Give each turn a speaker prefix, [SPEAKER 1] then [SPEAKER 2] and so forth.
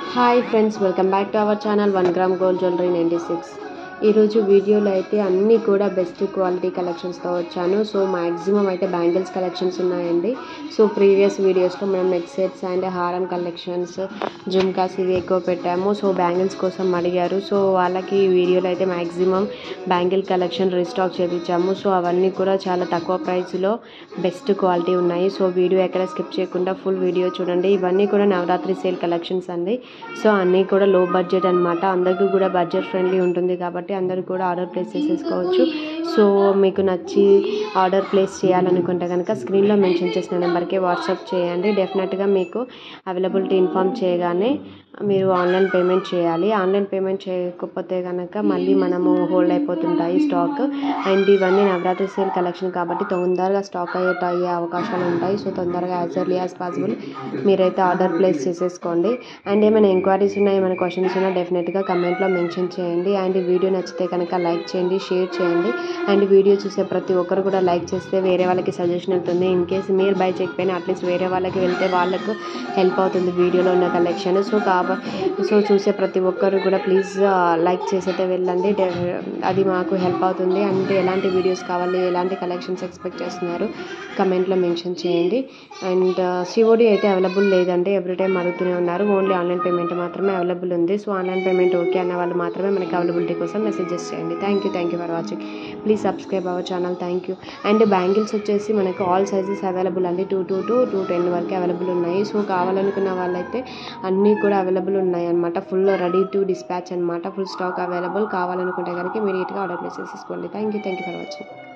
[SPEAKER 1] hi friends welcome back to our channel one gram gold jewellery ninety six ఈరోజు వీడియోలో అయితే అన్నీ కూడా బెస్ట్ క్వాలిటీ కలెక్షన్స్తో వచ్చాను సో మ్యాక్సిమం అయితే బ్యాంగిల్స్ కలెక్షన్స్ ఉన్నాయండి సో ప్రీవియస్ వీడియోస్లో మనం నెక్ సెట్స్ అండ్ హారం కలెక్షన్స్ జుమ్కాస్ ఇవి ఎక్కువ పెట్టాము సో బ్యాంగిల్స్ కోసం అడిగారు సో వాళ్ళకి ఈ వీడియోలో అయితే మ్యాక్సిమం బ్యాంగిల్ కలెక్షన్ రీస్టాక్ చేయించాము సో అవన్నీ కూడా చాలా తక్కువ ప్రైస్లో బెస్ట్ క్వాలిటీ ఉన్నాయి సో వీడియో ఎక్కడ స్కిప్ చేయకుండా ఫుల్ వీడియో చూడండి ఇవన్నీ కూడా నవరాత్రి సేల్ కలెక్షన్స్ అండి సో అన్నీ కూడా లో బడ్జెట్ అనమాట అందరికీ కూడా బడ్జెట్ ఫ్రెండ్లీ ఉంటుంది కాబట్టి అందరూ కూడా ఆర్డర్ ప్లేస్ చేసేసుకోవచ్చు సో మీకు నచ్చి ఆర్డర్ ప్లేస్ చేయాలనుకుంటే కనుక స్క్రీన్లో మెన్షన్ చేసిన నెంబర్కి వాట్సాప్ చేయండి డెఫినెట్గా మీకు అవైలబిలిటీ ఇన్ఫామ్ చేయగానే మీరు ఆన్లైన్ పేమెంట్ చేయాలి ఆన్లైన్ పేమెంట్ చేయకపోతే కనుక మళ్ళీ మనము హోల్డ్ అయిపోతుంటాయి స్టాక్ అండ్ ఇవన్నీ నవరాత్రి సేల్ కలెక్షన్ కాబట్టి తొందరగా స్టాక్ అయ్యే అయ్యే అవకాశాలు ఉంటాయి సో తొందరగా యాజ్ ఎర్లీ యాజ్ పాసిబుల్ మీరైతే ఆర్డర్ ప్లేస్ చేసేసుకోండి అండ్ ఏమైనా ఎంక్వైరీస్ ఉన్నాయి ఏమైనా క్వశ్చన్స్ ఉన్నా డెఫినెట్గా కమెంట్లో మెన్షన్ చేయండి అండ్ వీడియో నచ్చితే కనుక లైక్ చేయండి షేర్ చేయండి అండ్ వీడియో చూసే ప్రతి ఒక్కరు కూడా లైక్ చేస్తే వేరే వాళ్ళకి సజెషన్ అవుతుంది ఇన్ కేస్ మీరు బై చేయకపోయినా అట్లీస్ట్ వేరే వాళ్ళకి వెళ్తే వాళ్ళకు హెల్ప్ అవుతుంది వీడియోలో ఉన్న కలెక్షన్ సో కాబ సో చూసే ప్రతి ఒక్కరు కూడా ప్లీజ్ లైక్ చేసైతే వెళ్ళండి డె- అది మాకు హెల్ప్ అవుతుంది అంటే ఎలాంటి వీడియోస్ కావాలి ఎలాంటి కలెక్షన్స్ ఎక్స్పెక్ట్ చేస్తున్నారు కమెంట్లో మెన్షన్ చేయండి అండ్ సిఓడి అయితే అవైలబుల్ లేదండి ఎవ్రీ టైం అడుగుతూనే ఉన్నారు ఓన్లీ ఆన్లైన్ పేమెంట్ మాత్రమే అవైలబుల్ ఉంది సో ఆన్లైన్ పేమెంట్ ఓకే అన్న వాళ్ళు మాత్రమే మనకి అవైలబిలిటీ కోసం మెసేజెస్ చేయండి thank you thank you for watching please subscribe our channel thank you and bangles వచ్చేసి మనకు ఆల్ సైజెస్ అవైలబుల్ అండి two two two two ten వరకు అవైలబుల్ ఉన్నాయి సో కావాలనుకున్న వాళ్ళైతే అన్నీ కూడా అవైలబుల్ ఉన్నాయి అనమాట ఫుల్ రెడీ టు డిస్పాచ్ అనమాట ఫుల్ స్టాక్ అవైలబుల్ కావాలనుకుంటే కనుక ఇమీడియట్గా ఆర్డర్ ప్లేస్ చేసేసుకోండి thank you thank you for watching